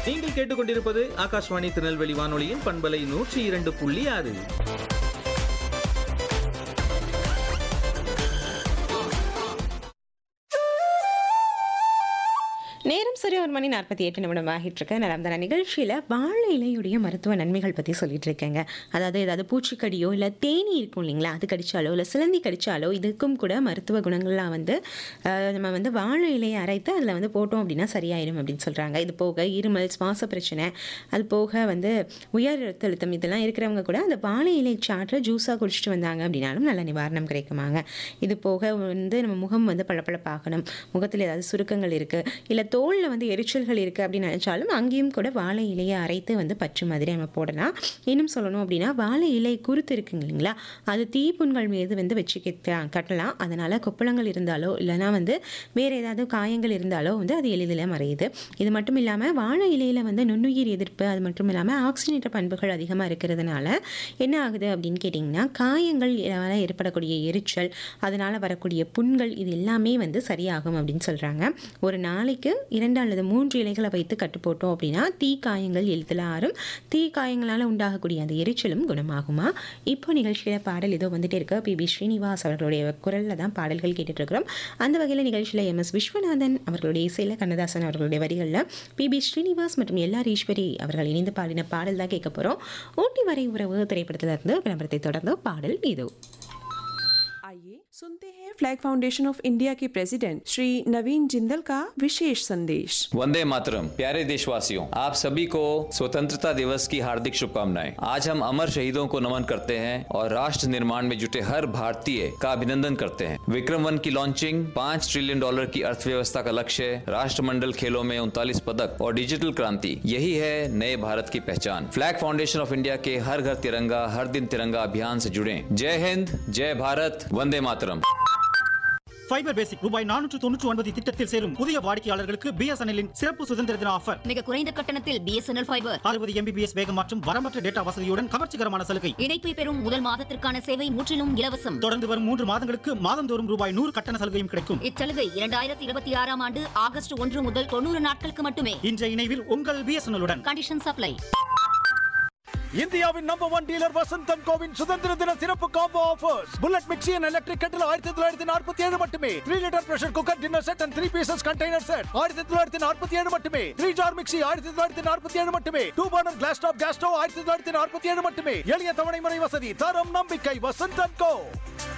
நீங்கள் கேட்டுக்கொண்டிருப்பது ஆகாஷ்வாணி திருநெல்வேலி வானொலியின் பண்பலை நூற்றி இரண்டு புள்ளி ஆறு நேரம் சரி ஒரு மணி நாற்பத்தி எட்டு நிமிடம் ஆகிட்டு இருக்கு நலம்தான நிகழ்ச்சியில் வாழை இலையுடைய மருத்துவ நன்மைகள் பற்றி சொல்லிட்டு இருக்கேங்க அதாவது ஏதாவது பூச்சிக்கடியோ இல்லை தேனி இருக்கும் இல்லைங்களா அது கடிச்சாலோ இல்லை சிலந்தி கடிச்சாலோ இதுக்கும் கூட மருத்துவ குணங்கள்லாம் வந்து அஹ், நம்ம வந்து வாழை இலையை அரைத்து அதில் வந்து போட்டோம் அப்படின்னா சரியாயிடும் அப்படின்னு சொல்கிறாங்க இது போக இருமல் சுவாச பிரச்சனை அது போக வந்து உயர் ரத்த அழுத்தம் இதெல்லாம் இருக்கிறவங்க கூட அந்த வாழை இலை சாற்றை ஜூஸாக குடிச்சிட்டு வந்தாங்க அப்படின்னாலும் நல்ல நிவாரணம் கிடைக்குமாங்க இது போக வந்து நம்ம முகம் வந்து பளபளப்பாகணும் முகத்தில் ஏதாவது சுருக்கங்கள் இருக்குது இல்லை தோலில் வந்து எரிச்சல்கள் இருக்குது அப்படின்னு நினச்சாலும் அங்கேயும் கூட வாழை இலையை அரைத்து வந்து பச்சு மாதிரி நம்ம போடலாம் இன்னும் சொல்லணும் அப்படின்னா வாழை இலை குருத்து இருக்குங்க இல்லைங்களா அது தீப்புண்கள் மீது வந்து வச்சு கெத்த- கட்டலாம் அதனால் கொப்பளங்கள் இருந்தாலோ இல்லைனா வந்து வேறு ஏதாவது காயங்கள் இருந்தாலோ வந்து அது எளிதில் மறையுது இது மட்டும் இல்லாமல் வாழை இலையில் வந்து நுண்ணுயிர் எதிர்ப்பு அது மட்டும் இல்லாமல் ஆக்சிஜனேற்ற பண்புகள் அதிகமாக இருக்கிறதுனால என்ன ஆகுது அப்படின்னு கேட்டிங்கன்னா காயங்கள் இதனால் ஏற்படக்கூடிய எரிச்சல் அதனால் வரக்கூடிய புண்கள் இது எல்லாமே வந்து சரியாகும் அப்படின்னு சொல்கிறாங்க ஒரு நாளைக்கு இரண்டு அல்லது மூன்று இலைகளை வைத்து கட்டு போட்டோம் அப்படின்னா தீ காயங்கள் எளிதில் ஆறும் தீ காயங்களால் உண்டாகக்கூடிய அந்த எரிச்சலும் குணமாகுமா இப்போ நிகழ்ச்சியில் பாடல் ஏதோ வந்துட்டே இருக்கு பி பி ஸ்ரீனிவாஸ் அவர்களுடைய குரலில் தான் பாடல்கள் கேட்டுட்டு இருக்கிறோம் அந்த வகையில் நிகழ்ச்சியில் எம் எஸ் விஸ்வநாதன் அவர்களுடைய இசையில் கண்ணதாசன் அவர்களுடைய வரிகளில் பி பி ஸ்ரீனிவாஸ் மற்றும் எல்ஆர் ஈஸ்வரி அவர்கள் இணைந்து பாடின பாடல் தான் கேட்க போகிறோம் ஊட்டி வரை உறவு திரைப்படத்தில் இருந்து விளம்பரத்தை தொடர்ந்து பாடல் இதோ आइए सुनते हैं फ्लैग फाउंडेशन ऑफ इंडिया के प्रेसिडेंट श्री नवीन जिंदल का विशेष संदेश वंदे मातरम प्यारे देशवासियों आप सभी को स्वतंत्रता दिवस की हार्दिक शुभकामनाएं आज हम अमर शहीदों को नमन करते हैं और राष्ट्र निर्माण में जुटे हर भारतीय का अभिनंदन करते हैं विक्रम वन की लॉन्चिंग पाँच ट्रिलियन डॉलर की अर्थव्यवस्था का लक्ष्य राष्ट्रमंडल खेलों में उनतालीस पदक और डिजिटल क्रांति यही है नए भारत की पहचान फ्लैग फाउंडेशन ऑफ इंडिया के हर घर तिरंगा हर दिन तिरंगा अभियान से जुड़े जय हिंद जय भारत वंदे मातरम ஃபைபர் பேசிக் ரூபாய் நானூற்று தொண்ணூற்று ஒன்பது திட்டத்தில் சேரும் புதிய வாடிக்கையாளர்களுக்கு பிஎஸ்என்எல்லின் சிறப்பு சுதந்திர தின ஆஃபர் மிக குறைந்த கட்டணத்தில் பிஎஸ்என்எல் ஃபைபர் அறுபது எம்பிபிஎஸ் வேகம் மற்றும் வரம்பற்ற டேட்டா வசதியுடன் கவர்ச்சிகரமான சலுகை இணைப்பை பெறும் முதல் மாதத்திற்கான சேவை முற்றிலும் இலவசம் தொடர்ந்து வரும் மூன்று மாதங்களுக்கு மாதந்தோறும் ரூபாய் நூறு கட்டண சலுகையும் கிடைக்கும் இச்சலுகை இரண்டாயிரத்தி இருபத்தி ஆறாம் ஆண்டு ஆகஸ்ட் ஒன்று முதல் தொண்ணூறு நாட்களுக்கு மட்டுமே இன்றைய இணைவில் உங்கள் பிஎஸ்என்எல்லுடன் கண்டிஷன் சப்ளை இந்தியாவின் நம்பர் ஒன் டீலர் வசந்தன் கோவின் சுதந்திர தின சிறப்பு combo offers bullet mixie and electric kettle ஆயிரத்தி தொள்ளாயிரத்தி நாற்பத்தி ஏழு மட்டுமே three litre pressure cooker dinner set and three pieces container set ஆயிரத்தி தொள்ளாயிரத்தி நாற்பத்தி ஏழு மட்டுமே த்ரீ ஜார் மிக்சி ஆயிரத்தி தொள்ளாயிரத்தி நாற்பத்தி ஏழு மட்டுமே two burner glass top gas stove ஆயிரத்தி தொள்ளாயிரத்தி நாற்பத்தி ஏழு மட்டுமே எளிய தவணை முறை வசதி தரம் நம்பிக்கை வசந்தன் கோ